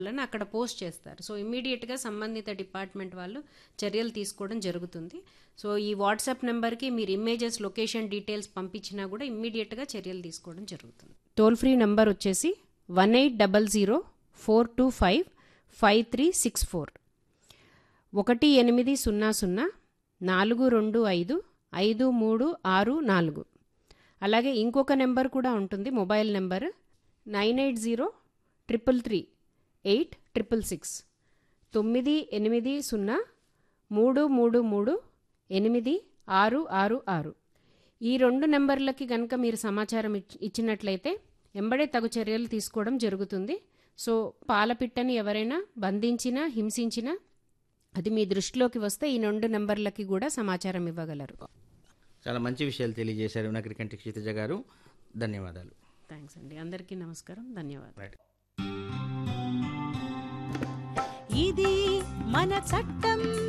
వాళ్ళని అక్కడ పోస్ట్ చేస్తారు సో ఇమ్మీడియట్గా సంబంధిత డిపార్ట్మెంట్ వాళ్ళు చర్యలు తీసుకోవడం జరుగుతుంది సో ఈ వాట్సాప్ నెంబర్కి మీరు ఇమేజెస్ లొకేషన్ డీటెయిల్స్ పంపించినా కూడా ఇమ్మీడియట్గా చర్యలు తీసుకోవడం జరుగుతుంది టోల్ ఫ్రీ నెంబర్ వచ్చేసి one eight double zero four two five five three six four ఒకటి ఎనిమిది సున్నా సున్నా నాలుగు రెండు ఐదు ఐదు మూడు ఆరు నాలుగు అలాగే ఇంకొక నెంబర్ కూడా ఉంటుంది mobile number nine eight zero triple three eight triple six తొమ్మిది ఎనిమిది సున్నా మూడు మూడు మూడు ఎనిమిది ఆరు ఆరు ఆరు ఈ రెండు నెంబర్లకి కనుక మీరు సమాచారం ఇచ్- ఇచ్చినట్లయితే ఎంబడే తగు చర్యలు తీసుకోవడం జరుగుతుంది సో పాలపిట్టని ఎవరైనా బంధించినా హింసించినా అది మీ దృష్టిలోకి వస్తే ఈ రెండు నెంబర్లకి కూడా సమాచారం ఇవ్వగలరు చాలా మంచి విషయాలు తెలియజేశారు నగరికంటి క్షితిజ గారు ధన్యవాదాలు థ్యాంక్స్ అండి అందరికీ నమస్కారం ధన్యవాదాలు రైట్ ఇది మన చట్టం